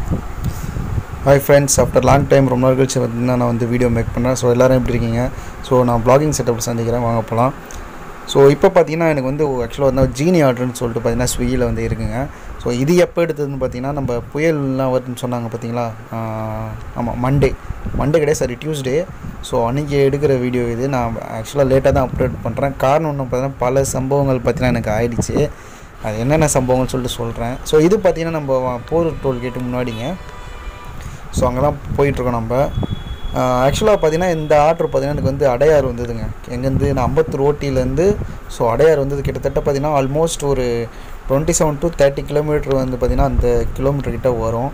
Hi friends after long time ரொம்ப நாள் கழிச்சு பார்த்தீங்கன்னா நான் வந்து வீடியோ மேக் பண்ணேன் ஸோ எல்லோரும் எப்படி இருக்கீங்க ஸோ நான் ப்ளாகிங் செட்டப் சந்திக்கிறேன் வாங்க போகலாம் ஸோ இப்போ பார்த்தீங்கன்னா எனக்கு வந்து ஆக்சுவலாக வந்து ஜீனி ஆர்டர்னு சொல்லிட்டு பார்த்தீங்கன்னா ஸ்விக்கியில் வந்து இருக்குங்க ஸோ இது எப்போ எடுத்ததுன்னு பார்த்தீங்கன்னா நம்ம புயல்லாம் வருதுன்னு சொன்னாங்க பார்த்தீங்களா ஆமாம் மண்டே மண்டே கிடையாது சாரி டியூஸ்டே ஸோ அன்றைக்கி எடுக்கிற வீடியோ இது நான் ஆக்சுவலாக லேட்டாக தான் அப்லோட் பண்ணுறேன் காரணம் ஒன்று பார்த்தீங்கன்னா பல சம்பவங்கள் பார்த்தீங்கன்னா எனக்கு ஆயிடுச்சு அது என்னென்ன சம்பவங்கள்னு சொல்லிட்டு சொல்கிறேன் ஸோ இது பார்த்தீங்கன்னா நம்ம போர் டோல்கேட்டு முன்னாடிங்க ஸோ அங்கே தான் போயிட்டுருக்கோம் நம்ம ஆக்சுவலாக பார்த்தீங்கன்னா இந்த ஆர்டர் பார்த்தீங்கன்னா எனக்கு வந்து அடையார் வந்ததுங்க எங்கேருந்து நான் அம்பத்தூர் ஓட்டிலேருந்து ஸோ அடையார் வந்தது கிட்டத்தட்ட பார்த்தீங்கன்னா ஆல்மோஸ்ட் ஒரு twenty seven to thirty kilometre வந்து பார்த்திங்கன்னா அந்த கிலோமீட்டர் கிட்ட வரும்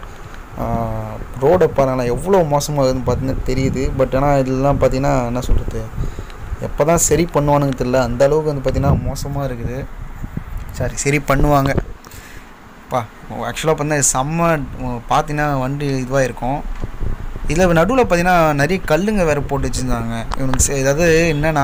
ரோடை பாருங்களேன் எவ்வளோ மோசமாகுதுன்னு பார்த்தீங்கன்னா தெரியுது பட் ஆனால் இதெல்லாம் பார்த்தீங்கன்னா என்ன சொல்கிறது எப்போ தான் சரி பண்ணுவானுங்க தெரியல அந்த அளவுக்கு வந்து பார்த்திங்கன்னா மோசமாக இருக்குது சாரி சரி பண்ணுவாங்க பா ஆக்சுவலாக பார்த்தீங்கன்னா செம்ம பார்த்தீங்கன்னா வண்டி இதுவாக இருக்கும் இதில் நடுவில் பார்த்தீங்கன்னா நிறைய கல்லுங்க வேறு போட்டு வச்சுருந்தாங்க இவனுக்கு சே- அதாவது என்னென்னா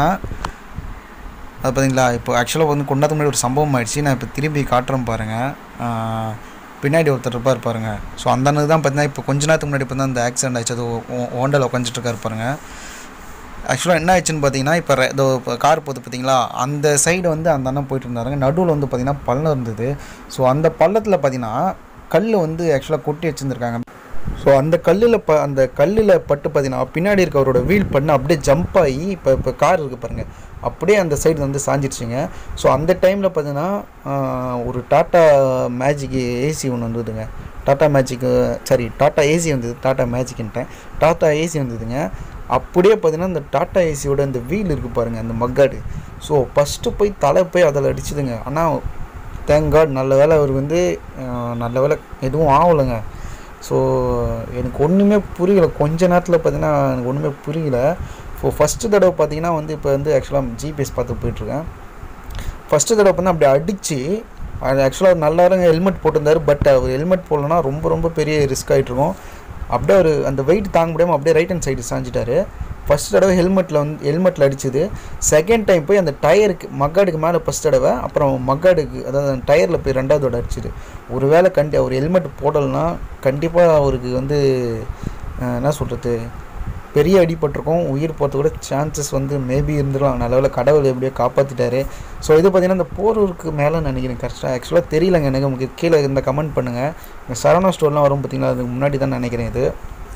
அது பார்த்தீங்களா இப்போ ஆக்சுவலாக வந்து கொண்டாந்து முன்னாடி ஒரு சம்பவம் ஆயிடுச்சு நான் இப்போ திரும்பி காட்டுறேன் பாருங்கள் பின்னாடி ஒருத்தர் இருப்பார் பாருங்க ஸோ அந்த அண்ணனுக்கு தான் பார்த்தீங்கன்னா இப்போ கொஞ்ச நேரத்துக்கு முன்னாடி இப்போ தான் அந்த ஆக்சிடென்ட் ஆயிடுச்சு அது ஓண்டல் உட்காந்துட்டு இருக்காரு பாருங்க ஆக்சுவலாக என்ன ஆயிடுச்சுன்னு பார்த்தீங்கன்னா இப்போ ரெ- இதோ இப்போ கார் போகுது பார்த்தீங்களா அந்த சைடு வந்து அந்த அண்ணன் போயிட்டு இருந்தாருங்க நடுவில் வந்து பார்த்தீங்கன்னா பள்ளம் இருந்தது ஸோ அந்த பள்ளத்தில் பார்த்தீங்கன்னா கல் வந்து ஆக்சுவலாக கொட்டி வச்சுருந்துருக்காங்க ஸோ அந்த கல்லில் ப அந்த கல்லில் பட்டு பார்த்தீங்கன்னா பின்னாடி இருக்கவரோட வீல் பண்ண அப்படியே ஜம்ப் ஆகி இப்போ இப்போ கார் இருக்குது பாருங்கள் அப்படியே அந்த சைடு வந்து சாஞ்சிருச்சுங்க ஸோ அந்த டைமில் பார்த்தீங்கன்னா ஆஹ், ஒரு டாட்டா மேஜிக் ஏசி ஒன்று வந்ததுங்க Tata magic sorry Tata AC வந்தது டாட்டா மேஜிக்ன்ட்டேன் டாட்டா ஏசி வந்ததுங்க அப்படியே பார்த்தீங்கன்னா இந்த டாட்டா ஏசியோட அந்த வீல் இருக்குது பாருங்கள் அந்த மக்காடு ஸோ ஃபஸ்ட்டு போய் தலை போய் அதில் அடிச்சுதுங்க ஆனால் தேங்க் காட் நல்ல வேளை அவர் வந்து ஆஹ், நல்ல வேளை எதுவும் ஆகலைங்க ஸோ எனக்கு ஒன்றுமே புரியல கொஞ்ச நேரத்தில் பார்த்தீங்கன்னா எனக்கு ஒன்றுமே புரியல இப்போ ஃபஸ்ட்டு தடவை பார்த்தீங்கன்னா வந்து இப்போ வந்து ஆக்சுவலாக ஜிபிஎஸ் பார்த்து போயிட்டுருக்கேன் ஃபஸ்ட்டு தடவை வந்து அப்படி அடித்து அது ஆக்சுவலாக நல்லாருங்க ஹெல்மெட் போட்டிருந்தாரு பட் அவர் ஹெல்மெட் போடலன்னா ரொம்ப ரொம்ப பெரிய ரிஸ்க் ஆகிட்ருக்கும் அப்படியே அவர் அந்த வெயிட் தாங்க முடியாமல் அப்படியே ரைட் ஹேண்ட் சைடு சாஞ்சிட்டாரு ஃபஸ்ட் தடவை ஹெல்மெட்டில் வந்து ஹெல்மெட்டில் அடிச்சுது செகண்ட் டைம் போய் அந்த டயருக்கு மக்காடுக்கு மேலே ஃபஸ்ட் தடவை அப்புறம் மக்காடுக்கு அதாவது அந்த டயரில் போய் ரெண்டாவது தடவை அடிச்சுது ஒருவேளை கண்டி அவர் ஹெல்மெட் போடலைன்னா கண்டிப்பாக அவருக்கு வந்து அஹ், என்ன சொல்கிறது பெரிய அடிபட்டிருக்கும் உயிர் போகிறது கூட சான்சஸ் வந்து மேபி இருந்துடலாம் நல்ல வேளை கடவுள் எப்படியோ காப்பாற்றிட்டாரு ஸோ இது பார்த்தீங்கன்னா இந்த போரூருக்கு மேலே நினைக்கிறேன் கரெக்டாக ஆக்சுவலாக தெரியலங்க எனக்கு உங்களுக்கு கீழே இந்த கமெண்ட் பண்ணுங்கள் இந்த சரவணா ஸ்டோர்லாம் வரும் பார்த்தீங்களா அதுக்கு முன்னாடி தான் நினைக்கிறேன் இது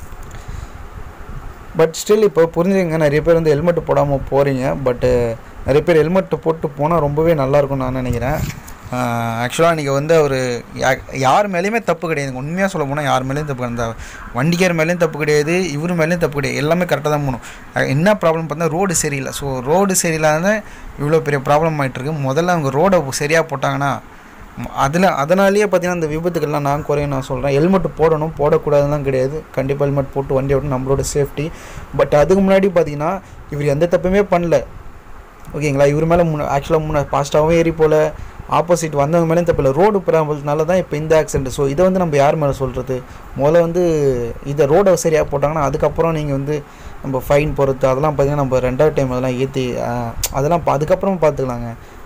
பட் ஸ்டில் இப்போ புரிஞ்சுங்க நிறைய பேர் வந்து ஹெல்மெட் போடாமல் போகிறீங்க பட்டு நிறைய பேர் ஹெல்மெட் போட்டு போனால் ரொம்பவே நல்லாயிருக்கும் நான் நினைக்கிறேன் ஆக்சுவலாக நீங்கள் வந்து அவர் யார் மேலேயுமே தப்பு கிடையாது உண்மையாக சொல்ல போனால் யார் மேலேயும் தப்பு கிடையாது. அந்த வண்டிக்கார் மேலேயும் தப்பு கிடையாது இவர் மேலேயும் தப்பு கிடையாது எல்லாமே கரெக்டாக தான் போகணும் அஹ் என்ன ப்ராப்ளம் பார்த்தா ரோடு சரியில்லை ஸோ ரோடு சரியில்லாத இவ்வளோ பெரிய ப்ராப்ளம் ஆகிட்டுருக்கு முதல்ல அவங்க ரோடை சரியாக போட்டாங்கன்னா அதில் அதனாலேயே பார்த்தீங்கன்னா இந்த விபத்துக்கள்லாம் நான் குறையும் நான் சொல்கிறேன் ஹெல்மெட் போடணும் போடக்கூடாதுலாம் கிடையாது கண்டிப்பாக ஹெல்மெட் போட்டு வண்டி ஓட்டணும் நம்மளோட சேஃப்டி பட் அதுக்கு முன்னாடி பார்த்தீங்கன்னா இவர் எந்த தப்புமே பண்ணல ஓகேங்களா இவர் மேலே முன்ன ஆக்சுவலாக முன்ன ஃபாஸ்ட்டாகவும் ஏறி போல ஆப்போசிட் வந்தவங்க மேலேயும் தப்பு இல்லை ரோடு ப்ராப்ளத்தினால தான் இப்போ இந்த ஆக்சிடென்ட் ஸோ இதை வந்து நம்ம யார் மேலே சொல்கிறது முதல்ல வந்து இதை ரோடை சரியாக போட்டாங்கன்னா அதுக்கப்புறம் நீங்கள் வந்து நம்ம ஃபைன் போகிறது அதெல்லாம் பார்த்தீங்கன்னா நம்ம ரெண்டாவது டைம் அதெல்லாம் ஏற்றி அதெல்லாம் பா- அதுக்கப்புறம் பார்த்துக்கலாங்க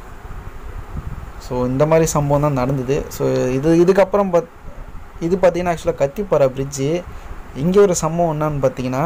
ஸோ இந்த மாதிரி சம்பவம் தான் நடந்தது ஸோ இது இதுக்கப்புறம் பாத் இது பார்த்தீங்கன்னா ஆக்சுவலாக கத்திப்பாறை பிரிட்ஜு இங்கே ஒரு சம்பவம் என்னன்னு பார்த்தீங்கன்னா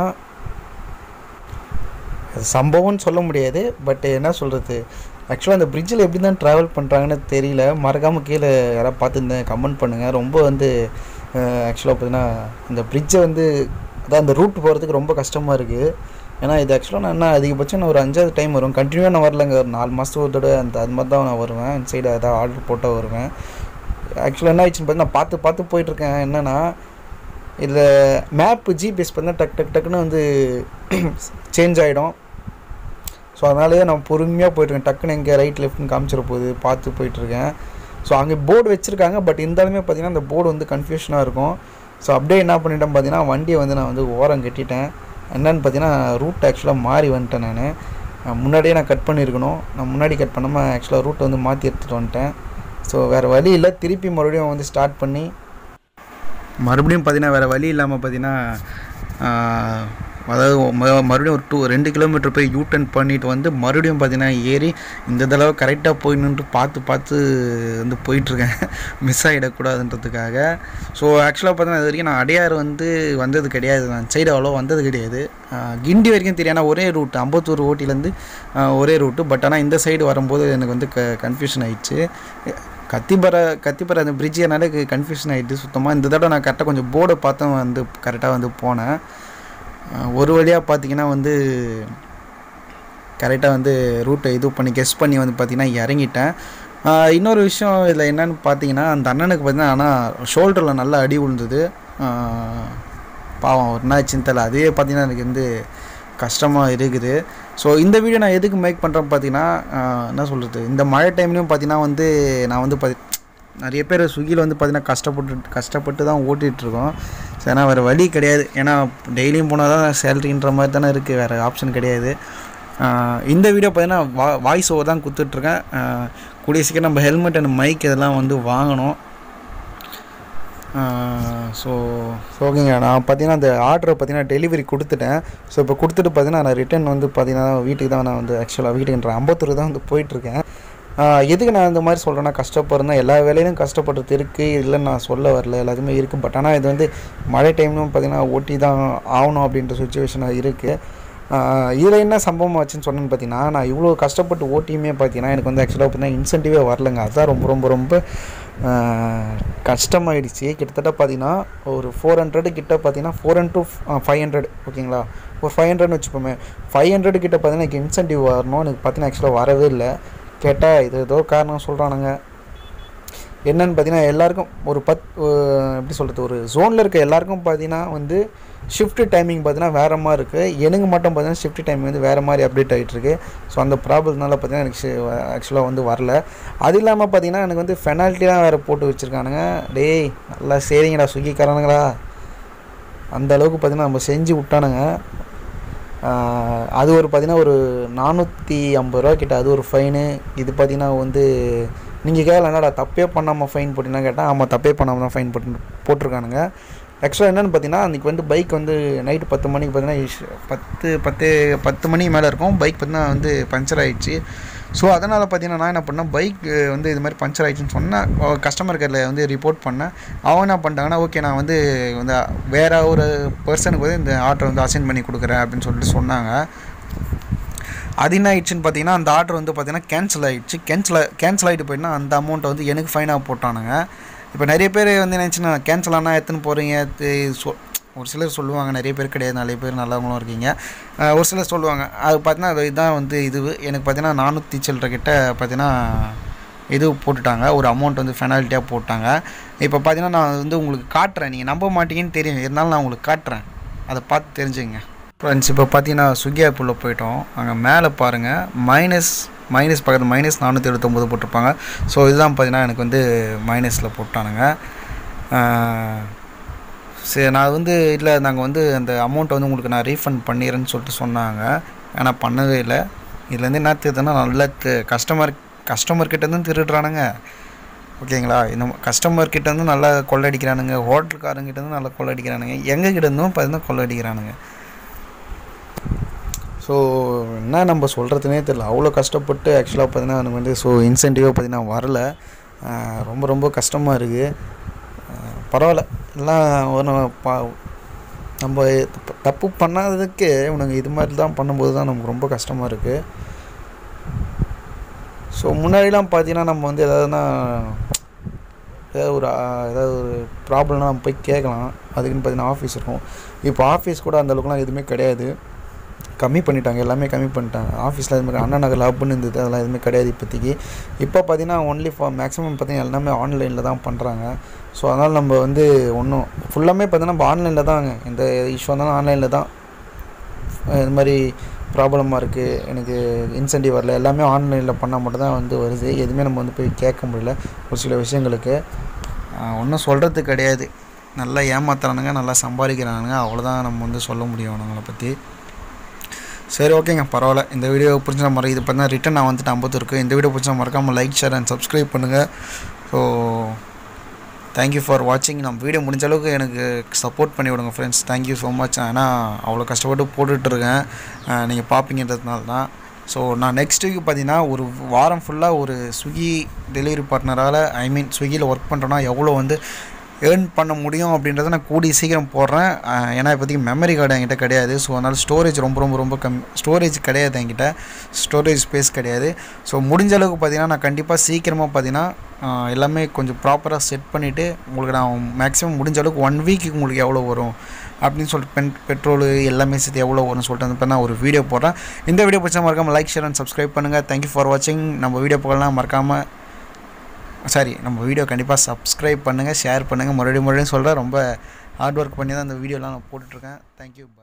அது சம்பவம்னு சொல்ல முடியாது பட் என்ன சொல்கிறது ஆக்சுவலாக அந்த பிரிட்ஜில் எப்படி தான் ட்ராவல் பண்ணுறாங்கன்னு தெரியல மறக்காமல் கீழே யாராவது பார்த்துருந்தேன் கமெண்ட் பண்ணுங்கள் ரொம்ப வந்து ஆக்சுவலாக பார்த்தீங்கன்னா இந்த பிரிட்ஜை வந்து அதான் அந்த ரூட் போகிறதுக்கு ரொம்ப கஷ்டமாக இருக்குது ஏன்னா இது ஆக்சுவலாக நான் என்ன அதிகபட்சம் நான் ஒரு அஞ்சாவது டைம் வரும் கண்டினியூவாக நான் வரலங்க ஒரு நாலு மாதத்துக்கு ஒரு தடவை அந்த அது மாதிரி தான் நான் வருவேன் இந்த சைடு ஏதாவது ஆர்டர் போட்டால் வருவேன் ஆக்சுவலாக என்ன ஆயிடுச்சுன்னு பார்த்தீங்கன்னா பார்த்து பார்த்து போயிட்டுருக்கேன் என்னென்னா இதில் மேப்பு ஜிபிஎஸ் பார்த்தீங்கன்னா டக் டக் டக்குன்னு வந்து சேஞ்ச் ஆகிடும் ஸோ அதனாலேயே நான் பொறுமையாக போயிட்டுருக்கேன் டக்குன்னு எங்கே ரைட் லெஃப்ட்னு காமிச்சிட போகுது பார்த்து போயிட்டுருக்கேன் ஸோ அங்கே போர்டு வச்சுருக்காங்க பட் இருந்தாலுமே பார்த்தீங்கன்னா அந்த போர்டு வந்து கன்ஃபியூஷனாக இருக்கும் ஸோ அப்படியே என்ன பண்ணிட்டேன் பார்த்தீங்கன்னா வண்டியை வந்து நான் வந்து ஓரம் கட்டிட்டேன் என்னன்னு பார்த்தீங்கன்னா ரூட் ஆக்சுவலாக மாறி வந்துட்டேன் நான் முன்னாடியே நான் கட் பண்ணியிருக்கணும் நான் முன்னாடி கட் பண்ணாமல் ஆக்சுவலாக ரூட்டை வந்து மாற்றி எடுத்துகிட்டு வந்துட்டேன் ஸோ வேறு வழி இல்லை திருப்பி மறுபடியும் வந்து ஸ்டார்ட் பண்ணி மறுபடியும் பார்த்தீங்கன்னா வேறு வழி இல்லாமல் பார்த்தீங்கன்னா அதாவது ம- மறுபடியும் ஒரு டூ ரெண்டு கிலோமீட்டர் போய் யூ டர்ன் பண்ணிட்டு வந்து மறுபடியும் பார்த்தீங்கன்னா ஏறி இந்த தடவை கரெக்டாக போய் நின்று பார்த்து பார்த்து வந்து போயிட்டுருக்கேன் மிஸ் ஆகிடக்கூடாதுன்றதுக்காக ஸோ ஆக்சுவலாக பார்த்தீங்கன்னா இது வரைக்கும் நான் அடையார் வந்து வந்தது கிடையாது நான் சைடு அவ்வளோ வந்தது கிடையாது ஆஹ் கிண்டி வரைக்கும் தெரியும் ஆனால் ஒரே ரூட் அம்பத்தூர் ஓட்டிலேருந்து ஒரே ரூட்டு பட் ஆனால் இந்த சைடு வரும்போது எனக்கு வந்து க கன்ஃபியூஷன் ஆயிடுச்சு கத்திப்பற கத்திப்பற அந்த பிரிட்ஜினால கன்ஃபியூஷன் ஆகிட்டு சுத்தமாக இந்த தடவை நான் கரெக்டாக கொஞ்சம் போர்டை பார்த்து வந்து கரெக்டாக வந்து போனேன் அஹ் ஒரு வழியாக பார்த்தீங்கன்னா வந்து கரெக்டாக வந்து ரூட்டை இது பண்ணி கெஸ் பண்ணி வந்து பார்த்தீங்கன்னா இறங்கிட்டேன் அஹ் இன்னொரு விஷயம் இதில் என்னன்னு பார்த்தீங்கன்னா அந்த அண்ணனுக்கு பார்த்தீங்கன்னா ஆனால் ஷோல்டரில் நல்லா அடி விழுந்தது அஹ் பாவம் ஒரு நாள் சிந்தலை அதுவே பார்த்தீங்கன்னா எனக்கு வந்து கஷ்டமாக இருக்குது ஸோ இந்த வீடியோ நான் எதுக்கு மேக் பண்ணுறேன் பார்த்தீங்கன்னா அஹ் என்ன சொல்கிறது இந்த மழை டைம்லையும் பார்த்தீங்கன்னா வந்து நான் வந்து பாத்தி நிறைய பேர் ஸ்விக்கியில் வந்து பார்த்தீங்கன்னா கஷ்டப்பட்டு கஷ்டப்பட்டு தான் ஓட்டிகிட்ருக்கோம் ஸோ ஏன்னா வேறு வழி கிடையாது ஏன்னா டெய்லியும் போனால் தான் சேலரின்ற மாதிரி தானே இருக்குது வேறு ஆப்ஷன் கிடையாது ஆஹ் இந்த வீடியோ பார்த்தீங்கன்னா வா வாய்ஸ் ஓவர் தான் கொடுத்துட்ருக்கேன் கூடிய சீக்கிரம் நம்ம ஹெல்மெட் அண்ட் மைக் இதெல்லாம் வந்து வாங்கணும் ஸோ ஓகேங்க நான் பார்த்தீங்கன்னா அந்த ஆர்டரை பார்த்தீங்கன்னா டெலிவரி கொடுத்துட்டேன் ஸோ இப்போ கொடுத்துட்டு பார்த்தீங்கன்னா நான் ரிட்டர்ன் வந்து பார்த்தீங்கன்னா வீட்டுக்கு தான் நான் வந்து ஆக்சுவலாக வீட்டுக்குன்ற அம்பத்தூர் தான் வந்து போயிட்டுருக்கேன் ஆஹ் எதுக்கு நான் இந்த மாதிரி சொல்கிறேன்னா கஷ்டப்படுறேன்னா எல்லா வேலையிலும் கஷ்டப்படுறது இருக்குது இல்லைன்னு நான் சொல்ல வரல எல்லாத்துமே இருக்குது பட் ஆனால் இது வந்து மழை டைம்லும் பார்த்தீங்கன்னா ஓட்டி தான் ஆகணும் அப்படின்ற சுச்சுவேஷனாக இருக்குது இதில் என்ன சம்பவம் ஆச்சுன்னு சொன்னேன்னு பார்த்தீங்கன்னா நான் இவ்வளோ கஷ்டப்பட்டு ஓட்டியுமே பார்த்தீங்கன்னா எனக்கு வந்து ஆக்சுவலாக பார்த்தீங்கன்னா இன்சென்டிவே வரலங்க அதுதான் ரொம்ப ரொம்ப ரொம்ப ஆஹ், கஷ்டமாயிடுச்சு கிட்டத்தட்ட பார்த்தீங்கன்னா ஒரு ஃபோர் ஹண்ட்ரடு கிட்ட பார்த்தீங்கன்னா four hundred to five hundred ஓகேங்களா ஒரு ஃபைவ் ஹண்ட்ரட்னு வச்சுப்போமே ஃபைவ் ஹண்ட்ரட் கிட்ட பார்த்தீங்கன்னா எனக்கு இன்சென்டிவ் வரணும் எனக்கு பார்த்தீங்கன்னா ஆக்சுவலாக வரவே இல்லை கேட்டால் இது ஏதோ காரணம் சொல்கிறானுங்க என்னன்னு பார்த்தீங்கன்னா எல்லாருக்கும் ஒரு பத் அஹ் எப்படி சொல்கிறது ஒரு ஜோனில் இருக்க எல்லாருக்கும் பார்த்தீங்கன்னா வந்து ஷிஃப்ட் டைமிங் பார்த்தீங்கன்னா வேறு மாதிரி இருக்குது எனக்கு மட்டும் பார்த்தீங்கன்னா ஷிஃப்ட் டைமிங் வந்து வேறு மாதிரி அப்டேட் ஆகிட்டுருக்கு ஸோ அந்த ப்ராப்ளம்னால பார்த்தீங்கன்னா எனக்கு ஆக்சுவலாக வந்து வரல அது இல்லாமல் பார்த்தீங்கன்னா எனக்கு வந்து ஃபெனால்ட்டிலாம் வேறு போட்டு வச்சுருக்கானுங்க டேய் நல்லா சரிங்கடா ஸ்விக்கிக்காரனுங்களா அந்த அளவுக்கு பார்த்தீங்கன்னா நம்ம செஞ்சு விட்டானுங்க ஆஹ் அது ஒரு பார்த்தீங்கன்னா ஒரு நானூற்றி ஐம்பது ரூபா கிட்ட அது ஒரு ஃபைனு இது பார்த்தீங்கன்னா வந்து நீங்கள் கேட்கல என்னடா தப்பே பண்ணாமல் ஃபைன் போட்டிங்கன்னா கேட்டால் ஆமாம் தப்பே பண்ணாமல் தான் ஃபைன் போட்டு போட்டிருக்கானுங்க ஆக்சுவலாக என்னென்னு பார்த்தீங்கன்னா அன்றைக்கி வந்து பைக் வந்து நைட்டு பத்து மணிக்கு பார்த்தீங்கன்னா இஷ்- பத்து பத்து பத்து மணி மேலே இருக்கும் பைக் பார்த்தீங்கன்னா வந்து பஞ்சர் ஆயிடுச்சு ஸோ அதனால் பார்த்தீங்கன்னா நான் என்ன பண்ணேன் பைக் வந்து இது மாதிரி பஞ்சர் ஆயிடுச்சுன்னு சொன்னேன் கஸ்டமர் கேரில் வந்து ரிப்போர்ட் பண்ணேன் அவன் என்ன பண்ணிட்டாங்கன்னா ஓகே நான் வந்து வந்து வேறு ஒரு பர்சனுக்கு வந்து இந்த ஆர்டர் வந்து அசைன் பண்ணி கொடுக்குறேன் அப்படின்னு சொல்லிட்டு சொன்னாங்க அது என்ன ஆயிடுச்சுன்னு பார்த்தீங்கன்னா அந்த ஆர்டர் வந்து பார்த்தீங்கன்னா கேன்சல் ஆயிடுச்சு கேன்சல் கேன்சல் ஆகிட்டு போயிட்டுனா அந்த அமௌண்ட்டை வந்து எனக்கு ஃபைனாக போட்டானுங்க இப்போ நிறைய பேர் வந்து நினச்சினா கேன்சல் ஆனால் எத்தனை போகிறீங்க சொ ஒரு சிலர் சொல்லுவாங்க நிறைய பேர் கிடையாது நிறைய பேர் நல்லவங்களும் இருக்கீங்க அஹ் ஒரு சிலர் சொல்லுவாங்க அது பார்த்தீங்கன்னா அது இதுதான் வந்து இது எனக்கு பார்த்தீங்கன்னா நானூற்றி சில்லற கிட்ட பார்த்தீங்கன்னா இது போட்டுட்டாங்க ஒரு அமௌண்ட் வந்து ஃபெனால்ட்டியாக போட்டாங்க இப்போ பார்த்தீங்கன்னா நான் வந்து உங்களுக்கு காட்டுறேன் நீங்கள் நம்ப மாட்டீங்கன்னு தெரியும் இருந்தாலும் நான் உங்களுக்கு காட்டுறேன் அதை பார்த்து தெரிஞ்சுங்க ஃப்ரெண்ட்ஸ் இப்போ பார்த்தீங்கன்னா ஸ்விக்கி ஆப்புள்ள போயிட்டோம் அங்கே மேலே பாருங்கள் மைனஸ் மைனஸ் பக்கத்தில் மைனஸ் நானூற்றி எழுபத்தொம்போது போட்டிருப்பாங்க ஸோ இதுதான் பார்த்தீங்கன்னா எனக்கு வந்து மைனஸில் போட்டானுங்க ஆஹ் சரி நான் வந்து இல்லை நாங்கள் வந்து அந்த அமௌண்ட்டை வந்து உங்களுக்கு நான் ரீஃபண்ட் பண்ணிடுறேன்னு சொல்லிட்டு சொன்னாங்க ஆனால் பண்ணவே இல்லை இதுலேருந்து என்ன தெரியுதுன்னா நல்ல கஸ்டமர் கஸ்டமர் கிட்டேருந்து திருடுறானுங்க ஓகேங்களா இந்த கஸ்டமர் கிட்டேருந்து நல்லா கொள்ளடிக்கிறானுங்க ஹோட்டல்காரங்கிட்டேருந்து நல்லா கொள்ளடிக்கிறானுங்க எங்கள் கிட்டேருந்தும் பார்த்தீங்கன்னா கொள்ளடிக்கிறானுங்க ஸோ என்ன நம்ம சொல்கிறதுனே தெரியல அவ்வளோ கஷ்டப்பட்டு ஆக்சுவலாக பார்த்தீங்கன்னா எனக்கு வந்து ஸோ இன்சென்டிவாக பார்த்தீங்கன்னா வரல ஆஹ் ரொம்ப ரொம்ப கஷ்டமாக இருக்குது பரவாயில்ல எல்லாம் ஒரு பா நம்ம தப்பு- தப்பு பண்ணாததுக்கு இவனுங்க இது மாதிரி தான் பண்ணும்போது தான் நமக்கு ரொம்ப கஷ்டமாக இருக்குது ஸோ முன்னாடிலாம் பார்த்தீங்கன்னா நம்ம வந்து எதாவதுனா ஏதாவது ஒரு ஆ, ஏதாவது ஒரு ப்ராப்ளம்னா நம்ம போய் கேட்கலாம் அதுக்குன்னு பார்த்தீங்கன்னா ஆஃபீஸ் இருக்கும் இப்போ ஆஃபீஸ் கூட அந்த அளவுக்குலாம் எதுவுமே கிடையாது கம்மி பண்ணிட்டாங்க எல்லாமே கம்மி பண்ணிட்டாங்க ஆஃபீஸில் எதுவுமே அண்ணா நகர் ஹப்னு இருந்தது அதெல்லாம் எதுவுமே கிடையாது இப்போதைக்கு இப்போ பார்த்தீங்கன்னா ஒன்லி ஃபார் மேக்ஸிமம் பார்த்தீங்கன்னா எல்லாமே ஆன்லைனில் தான் பண்ணுறாங்க ஸோ அதனால் நம்ம வந்து ஒன்றும் ஃபுல்லாமே பார்த்தீங்கன்னா நம்ம ஆன்லைனில் தாங்க இந்த இஷ்யூ வந்தாலும் ஆன்லைனில் தான் இது மாதிரி ப்ராப்ளமாக இருக்குது எனக்கு இன்சென்டிவ் வரல எல்லாமே ஆன்லைனில் பண்ணால் மட்டும் தான் வந்து வருது எதுவுமே நம்ம வந்து போய் கேட்க முடியல ஒரு சில விஷயங்களுக்கு ஒன்றும் சொல்கிறது கிடையாது நல்லா ஏமாத்துறானுங்க நல்லா சம்பாதிக்கிறானுங்க அவ்வளோதான் நம்ம வந்து சொல்ல முடியும் அவனுங்களை பற்றி சரி ஓகேங்க பரவாயில்ல இந்த வீடியோ பிடிச்ச மாதிரி இது பார்த்தா ரிட்டன் நான் வந்துட்டு ஐம்பது இருக்குது இந்த வீடியோ பிடிச்சா மறக்காமல் லைக் ஷேர் அண்ட் சப்ஸ்கிரைப் பண்ணுங்கள் ஸோ தேங்க்யூ ஃபார் வாட்சிங் நம்ம வீடியோ முடிஞ்ச அளவுக்கு எனக்கு சப்போர்ட் பண்ணி விடுங்க ஃப்ரெண்ட்ஸ் தேங்க்யூ ஸோ மச் ஏன்னா அவ்வளோ கஷ்டப்பட்டு போட்டுட்ருக்கேன் நீங்கள் பார்ப்பீங்கன்றதுனால தான் ஸோ நான் நெக்ஸ்ட் வீக் பார்த்தீங்கன்னா ஒரு வாரம் ஃபுல்லாக ஒரு ஸ்விக்கி டெலிவரி பார்ட்னரால் ஐ மீன் ஸ்விக்கியில் ஒர்க் பண்ணுறோன்னா எவ்வளோ வந்து ஏர்ன் பண்ண முடியும் அப்படின்றத நான் கூடி சீக்கிரம் போடுறேன் அஹ் ஏன்னா இப்போதைக்கு மெமரி கார்டு என்கிட்ட கிடையாது ஸோ அதனால் ஸ்டோரேஜ் ரொம்ப ரொம்ப ரொம்ப கம் ஸ்டோரேஜ் கிடையாது என்கிட்ட ஸ்டோரேஜ் ஸ்பேஸ் கிடையாது ஸோ முடிஞ்ச அளவுக்கு பார்த்தீங்கன்னா நான் கண்டிப்பாக சீக்கிரமாக பார்த்தீங்கன்னா அஹ் எல்லாமே கொஞ்சம் ப்ராப்பராக செட் பண்ணிவிட்டு உங்களுக்கு நான் மேக்ஸிமம் முடிஞ்ச அளவுக்கு ஒன் வீக்கு உங்களுக்கு எவ்வளோ வரும் அப்படின்னு சொல்லிட்டு பென் பெட்ரோல் எல்லாமே சேர்த்து எவ்வளோ வரும்னு சொல்லிட்டு வந்து நான் ஒரு வீடியோ போடுறேன் இந்த வீடியோ பிடிச்சா மறக்காமல் லைக் ஷேர் அண்ட் சப்ஸ்கிரைப் பண்ணுங்கள் தேங்க்யூ ஃபார் வாட்சிங் நம்ம வீடியோ போகலாம் மறக்காமல் சாரி நம்ம வீடியோ கண்டிப்பாக சப்ஸ்கிரைப் பண்ணுங்கள் ஷேர் பண்ணுங்கள் மறுபடியும் மறுபடியும் சொல்கிறேன் ரொம்ப ஹார்ட் ஒர்க் பண்ணி தான் அந்த வீடியோலாம் நான் போட்டுட்ருக்கேன் தேங்க்யூ